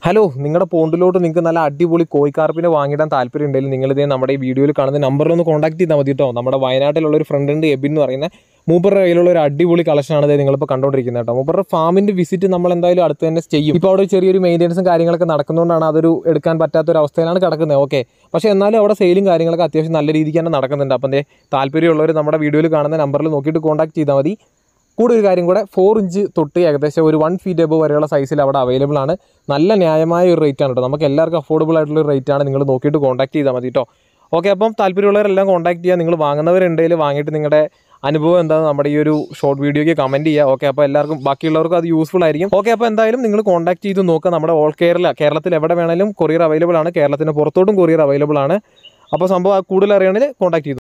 hello നിങ്ങളുടെ പോണ്ടിലോട്ട് നിങ്ങൾക്ക് നല്ല അടിപൊളി കോഴിക്കാർപ്പിനെ വാങ്ങിയിടാൻ താല്പര്യം ഉണ്ടെങ്കിൽ നിങ്ങൾ ഇതേ നമ്മുടെ ഈ വീഡിയോയിൽ കാണുന്ന നമ്പറിൽ ഒന്ന് കോൺടാക്ട് ചെയ്താൽ മതി കേട്ടോ നമ്മുടെ വയനാട്ടിലുള്ള ഒരു ഫ്രണ്ട് ഉണ്ട് എബിൻ എന്ന് പറയുന്ന മൂപ്പറുടെ കയ്യിലുള്ള ഒരു അടിപൊളി കളക്ഷനാണ് ഇത് നിങ്ങളിപ്പോൾ കണ്ടുകൊണ്ടിരിക്കുന്നത് കേട്ടോ മൂപ്പറുടെ ഫാമിൻ്റെ വിസിറ്റ് നമ്മൾ എന്തായാലും അടുത്ത് തന്നെ ചെയ്യും ഇപ്പോൾ അവിടെ ചെറിയൊരു മെയിൻ്റെനൻസും കാര്യങ്ങളൊക്കെ നടക്കുന്നതുകൊണ്ടാണ് അതൊരു എടുക്കാൻ പറ്റാത്ത ഒരു അവസ്ഥയിലാണ് കിടക്കുന്നത് ഓക്കെ പക്ഷേ എന്നാലും അവിടെ സെയിലും കാര്യങ്ങളൊക്കെ അത്യാവശ്യം നല്ല രീതിക്ക് തന്നെ നടക്കുന്നുണ്ട് അപ്പം ദേ താല്പര്യമുള്ളവർ നമ്മുടെ വീഡിയോയിൽ കാണുന്ന നമ്പറിൽ നോക്കിയിട്ട് കോൺടാക്ട് ചെയ്താൽ മതി കൂടെ ഒരു കാര്യം കൂടെ ഫോർ ഇഞ്ച് തൊട്ട് ഏകദേശം ഒരു വൺ ഫീറ്റ് എബോ വരെയുള്ള സൈസിൽ അവിടെ അവൈലബിൾ ആണ് നല്ല ന്യായമായ ഒരു റേറ്റ് ആണ് കേട്ടോ നമുക്ക് എല്ലാവർക്കും അഫോർഡബിൾ ആയിട്ടുള്ള ഒരു റേറ്റ് ആണ് നിങ്ങൾ നോക്കിയിട്ട് കോൺടാക്ട് ചെയ്താൽ മതി കേട്ടോ ഓക്കെ അപ്പം താല്പര്യമുള്ളവരെല്ലാം കോൺടാക്ട് ചെയ്യുക നിങ്ങൾ വാങ്ങുന്നവരുണ്ടെങ്കിൽ വാങ്ങിയിട്ട് നിങ്ങളുടെ അനുഭവം എന്താണെന്ന് നമ്മുടെ ഈ ഒരു ഷോർട്ട് വീഡിയോയ്ക്ക് കമൻറ്റ് ചെയ്യുക ഓക്കെ അപ്പോൾ എല്ലാവർക്കും ബാക്കിയുള്ളവർക്കും അത് യൂസ്ഫുൾ ആയിരിക്കും ഓക്കെ അപ്പോൾ എന്തായാലും നിങ്ങൾ കോൺടാക്ട് ചെയ്ത് നോക്കുക നമ്മുടെ ഓൾ കേരള കേരളത്തിൽ എവിടെ വേണമെങ്കിലും കൊറിയർ അവൈലബിൾ ആണ് കേരളത്തിന് പുറത്തോട്ടും കൊറിയർ അവൈലബിൾ ആണ് അപ്പോൾ സംഭവം കൂടുതൽ അറിയണമെങ്കിൽ കോൺടാക്ട് ചെയ്തു